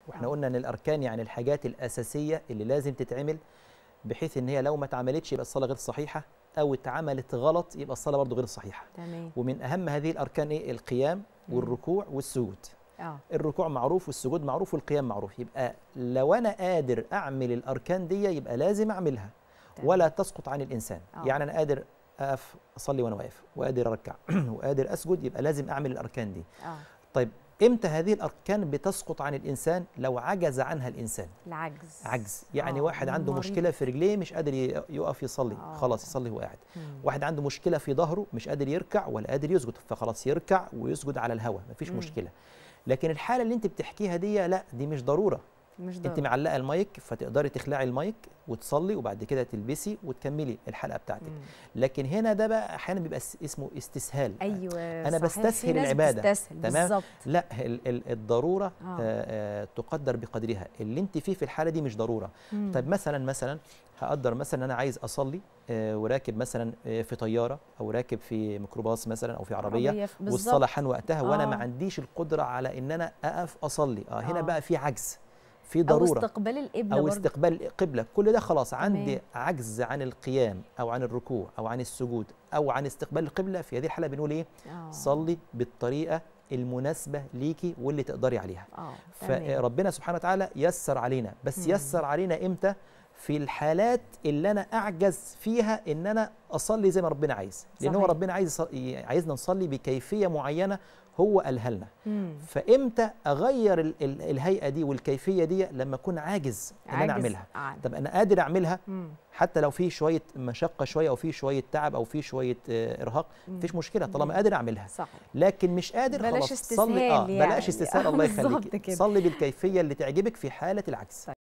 واحنا آه. قلنا ان الاركان يعني الحاجات الاساسيه اللي لازم تتعمل بحيث ان هي لو ما اتعملتش يبقى الصلاه غير صحيحه او اتعملت غلط يبقى الصلاه برضه غير صحيحه تمام ومن اهم هذه الاركان ايه القيام مم. والركوع والسجود اه الركوع معروف والسجود معروف والقيام معروف يبقى لو انا قادر اعمل الاركان دي يبقى لازم اعملها تمام. ولا تسقط عن الانسان آه. يعني انا قادر اقف اصلي وانا واقف وقادر اركع وقادر اسجد يبقى لازم اعمل الاركان دي اه طيب امتى هذه الاركان بتسقط عن الانسان لو عجز عنها الانسان العجز عجز يعني آه، واحد عنده مريض. مشكله في رجليه مش قادر ي- يقف يصلي آه. خلاص يصلي وهو قاعد مم. واحد عنده مشكله في ظهره مش قادر يركع ولا قادر يسجد فخلاص يركع ويسجد على الهواء مفيش مم. مشكله لكن الحاله اللي انت بتحكيها دي لا دي مش ضروره مش انت ضروري معلقه المايك فتقدري تخلعي المايك وتصلي وبعد كده تلبسي وتكملي الحلقه بتاعتك مم. لكن هنا ده بقى احيانا بيبقى اس- اسمه استسهال ايوه أنا صحيح. في بستسهل ناس العبادة. بتستسهل تمام؟ بالظبط لا ال- ال- الضروره آه. آه. آه تقدر بقدرها اللي انت فيه في الحاله دي مش ضروره مم. طيب مثلا مثلا هقدر مثلا انا عايز اصلي آه وراكب مثلا آه في طياره او راكب في ميكروباص مثلا او في عربيه عربية في- بالظبط. والصلاه حان وقتها وانا ما آه. عنديش القدره على ان انا اقف اصلي اه هنا آه. بقى في عجز في او ضروره استقبال القبله او برضه. استقبال قبله كل ده خلاص تمام. عندي عجز عن القيام او عن الركوع او عن السجود او عن استقبال القبله في هذه الحاله بنقول ايه آه. صلي بالطريقه المناسبه ليكي واللي تقدري عليها اه تمام. فربنا سبحانه وتعالى يسر علينا بس مم. يسر علينا امتى في الحالات اللي انا اعجز فيها ان انا اصلي زي ما ربنا عايز لان هو صحيح. ربنا عايز يص- عايزنا نصلي بكيفيه معينه هو قالها لنا مم. فامتى اغير ال- ال- الهيئه دي والكيفيه دي لما اكون عاجز ان انا عاجز اعملها عن- طب انا قادر اعملها مم. حتى لو في شويه مشقه شويه او في شويه تعب او في شويه آه، ارهاق مم. مفيش مشكله طالما مم. قادر اعملها صح لكن مش قادر بلاش خلاص صلي استسهال اه يعني. بلاش استسهال آه، الله بالظبط يخليك كده. صلي بالكيفيه اللي تعجبك في حاله العجز